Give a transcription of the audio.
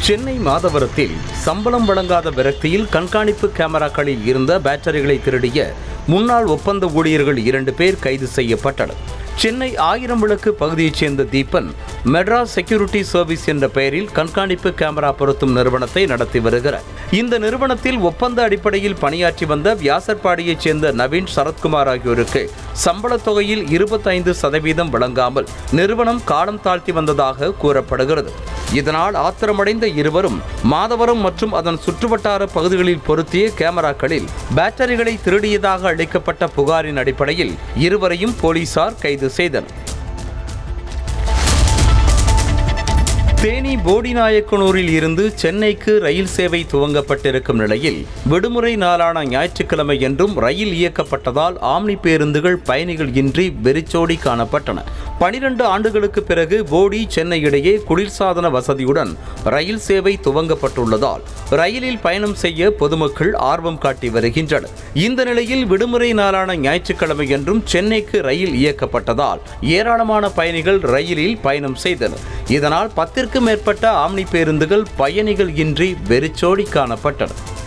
சென்னை மாதவரத்தில் சம்பளம் வழங்காத விரக்தியில் கண்காணிப்பு கேமராக்களில் இருந்த பேட்டரிகளை திருடிய முன்னாள் ஒப்பந்த ஊழியர்கள் இரண்டு பேர் கைது செய்யப்பட்டனர் சென்னை ஆயிரம் விளக்கு பகுதியைச் சேர்ந்த தீபன் மெட்ராஸ் செக்யூரிட்டி சர்வீஸ் என்ற பெயரில் கண்காணிப்பு கேமரா பொருத்தும் நிறுவனத்தை நடத்தி வருகிறார் இந்த நிறுவனத்தில் ஒப்பந்த அடிப்படையில் பணியாற்றி வந்த வியாசர்பாடியைச் சேர்ந்த நவீன் சரத்குமார் ஆகியோருக்கு சம்பள தொகையில் இருபத்தைந்து சதவீதம் வழங்காமல் நிறுவனம் காலம் தாழ்த்தி வந்ததாக கூறப்படுகிறது இதனால் ஆத்திரமடைந்த இருவரும் மாதவரம் மற்றும் அதன் சுற்றுவட்டார பகுதிகளில் பொருத்திய கேமராக்களில் பேட்டரிகளை திருடியதாக அளிக்கப்பட்ட புகாரின் அடிப்படையில் இருவரையும் போலீசார் கைது செய்தனர் தேனி போடிநாயக்கனூரில் இருந்து சென்னைக்கு ரயில் சேவை துவங்கப்பட்டிருக்கும் நிலையில் விடுமுறை நாளான ஞாயிற்றுக்கிழமை என்றும் ரயில் இயக்கப்பட்டதால் ஆம்னி பேருந்துகள் பயணிகள் இன்றி வெறிச்சோடி காணப்பட்டன பனிரெண்டு ஆண்டுகளுக்கு பிறகு போடி சென்னை இடையே குளிர்சாதன வசதியுடன் ரயில் சேவை துவங்கப்பட்டுள்ளதால் ரயிலில் பயணம் செய்ய பொதுமக்கள் ஆர்வம் காட்டி வருகின்றனர் இந்த நிலையில் விடுமுறை நாளான ஞாயிற்றுக்கிழமை என்றும் சென்னைக்கு ரயில் இயக்கப்பட்டதால் ஏராளமான பயணிகள் ரயிலில் பயணம் செய்தனர் இதனால் பத்திற்கும் மேற்பட்ட ஆம்னி பேருந்துகள் பயணிகள் இன்றி வெறிச்சோடி காணப்பட்டன